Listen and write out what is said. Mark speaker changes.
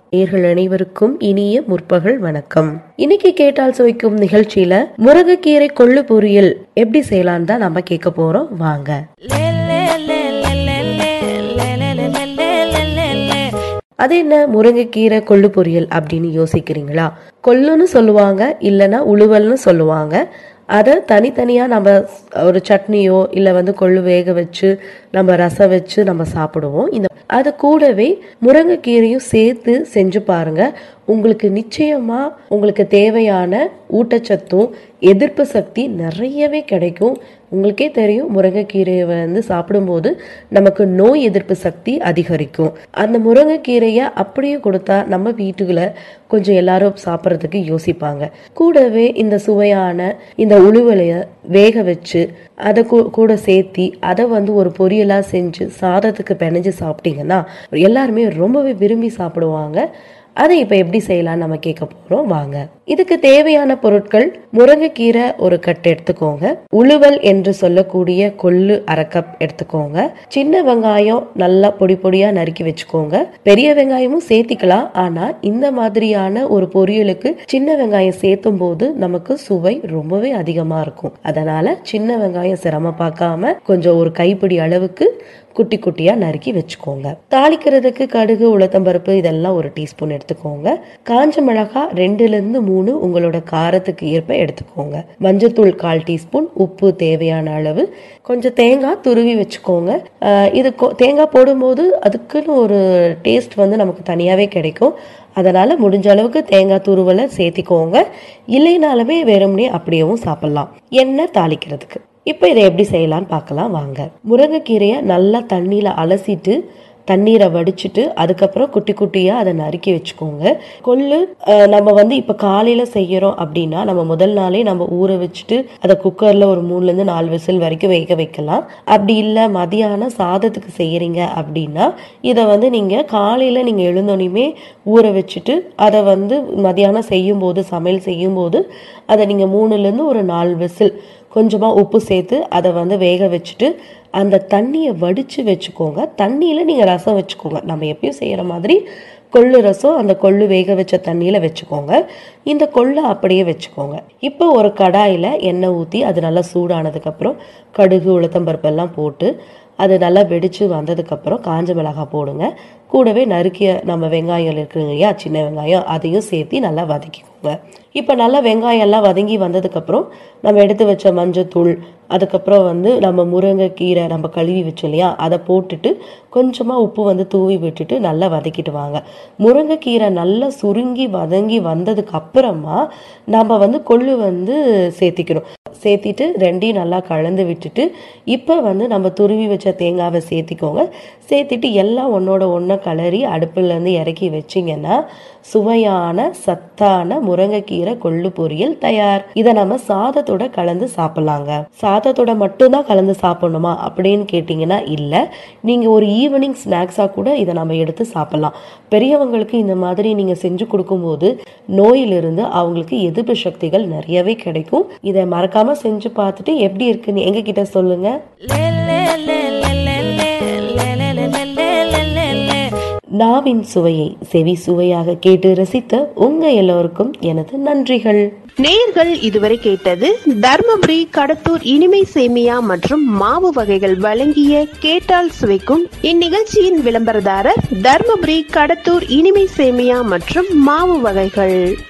Speaker 1: நேர்கள் அனைவருக்கும் இனிய முற்பகல் வணக்கம் இன்னைக்கு கேட்டால் சுவைக்கும் நிகழ்ச்சியில முருங்கைக்கீரை கொள்ளு பொரியல் எப்படி செய்யலாம் தான் நம்ம கேட்க போறோம் வாங்க அது என்ன முருங்கைக்கீரை கொள்ளு பொரியல் அப்படின்னு யோசிக்கிறீங்களா கொள்ளுன்னு சொல்லுவாங்க இல்லைன்னா உழுவல்னு சொல்லுவாங்க அதை தனித்தனியாக நம்ம ஒரு சட்னியோ இல்லை வந்து கொள்ளு வேக வச்சு நம்ம ரசம் வச்சு நம்ம சாப்பிடுவோம் இந்த அது கூடவே முருங்கைக்கீரையும் சேர்த்து செஞ்சு பாருங்க உங்களுக்கு நிச்சயமா உங்களுக்கு தேவையான ஊட்டச்சத்தும் எதிர்ப்பு சக்தி நிறையவே கிடைக்கும் உங்களுக்கே தெரியும் முருங்கைக்கீரையை வந்து சாப்பிடும்போது நமக்கு நோய் எதிர்ப்பு சக்தி அதிகரிக்கும் அந்த முருங்கைக்கீரையை அப்படியே கொடுத்தா நம்ம வீட்டுக்குள்ள கொஞ்சம் எல்லாரும் சாப்பிட்றதுக்கு யோசிப்பாங்க கூடவே இந்த சுவையான இந்த உழுவலைய வேக வச்சு அதை கூட சேர்த்தி அதை வந்து ஒரு பொரியலாக செஞ்சு சாதத்துக்கு பிணைஞ்சு சாப்பிட்டீங்கன்னா எல்லாருமே ரொம்பவே விரும்பி சாப்பிடுவாங்க அதை இப்போ எப்படி செய்யலாம்னு நம்ம கேட்க போகிறோம் வாங்க இதுக்கு தேவையான பொருட்கள் முருங்கைக்கீரை ஒரு கட்டு எடுத்துக்கோங்க உழுவல் என்று சொல்லக்கூடிய கொள்ளு அரை கப் எடுத்துக்கோங்க சின்ன வெங்காயம் நல்லா பொடி பொடியாக நறுக்கி வச்சுக்கோங்க பெரிய வெங்காயமும் சேர்த்திக்கலாம் ஆனால் இந்த மாதிரியான ஒரு பொரியலுக்கு சின்ன வெங்காயம் சேர்த்தும் போது நமக்கு சுவை ரொம்பவே அதிகமாக இருக்கும் அதனால சின்ன வெங்காயம் சிரமம் பார்க்காம கொஞ்சம் ஒரு கைப்பிடி அளவுக்கு குட்டி குட்டியா நறுக்கி வச்சுக்கோங்க தாளிக்கிறதுக்கு கடுகு உளுத்தம்பருப்பு இதெல்லாம் ஒரு டீஸ்பூன் எடுத்துக்கோங்க காஞ்ச மிளகா ரெண்டுல இருந்து மூணு உங்களோட காரத்துக்கு ஏற்ப எடுத்துக்கோங்க மஞ்சத்தூள் கால் டீஸ்பூன் உப்பு தேவையான அளவு கொஞ்சம் தேங்காய் துருவி வச்சுக்கோங்க இது தேங்காய் போடும்போது அதுக்குன்னு ஒரு டேஸ்ட் வந்து நமக்கு தனியாவே கிடைக்கும் அதனால முடிஞ்ச அளவுக்கு தேங்காய் துருவலை சேர்த்திக்கோங்க இல்லைனாலுமே வெறுமனே அப்படியேவும் சாப்பிடலாம் எண்ணெய் தாளிக்கிறதுக்கு இப்போ இதை எப்படி செய்யலாம்னு பார்க்கலாம் வாங்க முருங்கைக்கீரையை நல்லா தண்ணியில் அலசிட்டு தண்ணீரை வடிச்சிட்டு அதுக்கப்புறம் குட்டி குட்டியாக அதை நறுக்கி வச்சுக்கோங்க கொள்ளு நம்ம வந்து இப்போ காலையில் செய்கிறோம் அப்படின்னா நம்ம முதல் நாளே நம்ம ஊற வச்சுட்டு அதை குக்கரில் ஒரு மூணுலேருந்து நாலு விசில் வரைக்கும் வேக வைக்கலாம் அப்படி இல்லை மதியானம் சாதத்துக்கு செய்கிறீங்க அப்படின்னா இதை வந்து நீங்கள் காலையில் நீங்கள் எழுந்தோனையுமே ஊற வச்சுட்டு அதை வந்து மதியானம் செய்யும்போது சமையல் செய்யும்போது அதை நீங்கள் மூணுலேருந்து ஒரு நாலு விசில் கொஞ்சமாக உப்பு சேர்த்து அதை வந்து வேக வச்சுட்டு அந்த தண்ணியை வடித்து வச்சுக்கோங்க தண்ணியில் நீங்கள் ரசம் வச்சுக்கோங்க நம்ம எப்பயும் செய்கிற மாதிரி கொள்ளு ரசம் அந்த கொள்ளு வேக வச்ச தண்ணியில் வச்சுக்கோங்க இந்த கொள்ளை அப்படியே வச்சுக்கோங்க இப்போ ஒரு கடாயில் எண்ணெய் ஊற்றி அது நல்லா சூடானதுக்கப்புறம் கடுகு உளுத்தம்பருப்பெல்லாம் போட்டு அது நல்லா வெடித்து வந்ததுக்கப்புறம் காஞ்ச மிளகாய் போடுங்க கூடவே நறுக்கிய நம்ம வெங்காயம் இருக்குங்க இல்லையா சின்ன வெங்காயம் அதையும் சேர்த்து நல்லா வதக்கிக்கோங்க இப்போ நல்லா வெங்காயம் எல்லாம் வதங்கி வந்ததுக்கப்புறம் நம்ம எடுத்து வச்ச மஞ்சத்தூள் அதுக்கப்புறம் வந்து நம்ம முருங்கைக்கீரை நம்ம கழுவி வச்சோம் இல்லையா அதை போட்டுட்டு கொஞ்சமாக உப்பு வந்து தூவி விட்டுட்டு நல்லா வதக்கிட்டு வாங்க முருங்கைக்கீரை நல்லா சுருங்கி வதங்கி வந்ததுக்கு அப்புறமா நம்ம வந்து கொள்ளு வந்து சேர்த்திக்கணும் சேர்த்திட்டு ரெண்டையும் நல்லா கலந்து விட்டுட்டு இப்போ வந்து நம்ம துருவி வச்ச தேங்காவை சேர்த்திக்கோங்க சேர்த்திட்டு எல்லாம் ஒன்றோட ஒன்றை கலரி அடுப்புலேருந்து இறக்கி வச்சிங்கன்னா சுவையான சத்தான முருங்கைக்கீரை கொள்ளு பொரியல் தயார் இதை நம்ம சாதத்தோட கலந்து சாப்பிடலாங்க சாதத்தோட மட்டும்தான் கலந்து சாப்பிடணுமா அப்படின்னு கேட்டிங்கன்னா இல்லை நீங்கள் ஒரு ஈவினிங் ஸ்நாக்ஸாக கூட இதை நம்ம எடுத்து சாப்பிடலாம் பெரியவங்களுக்கு இந்த மாதிரி நீங்கள் செஞ்சு கொடுக்கும்போது நோயிலிருந்து அவங்களுக்கு எதிர்ப்பு சக்திகள் நிறையவே கிடைக்கும் இதை மறக்காம செஞ்சு பார்த்துட்டு எப்படி இருக்குன்னு எங்க கிட்ட சொல்லுங்க நாவின் சுவையை செவி சுவையாக கேட்டு ரசித்த உங்க எல்லோருக்கும் எனது நன்றிகள்
Speaker 2: நேயர்கள் இதுவரை கேட்டது தர்மபுரி கடத்தூர் இனிமை சேமியா மற்றும் மாவு வகைகள் வழங்கிய கேட்டால் சுவைக்கும் இந்நிகழ்ச்சியின் விளம்பரதாரர் தர்மபுரி கடத்தூர் இனிமை சேமியா மற்றும் மாவு வகைகள்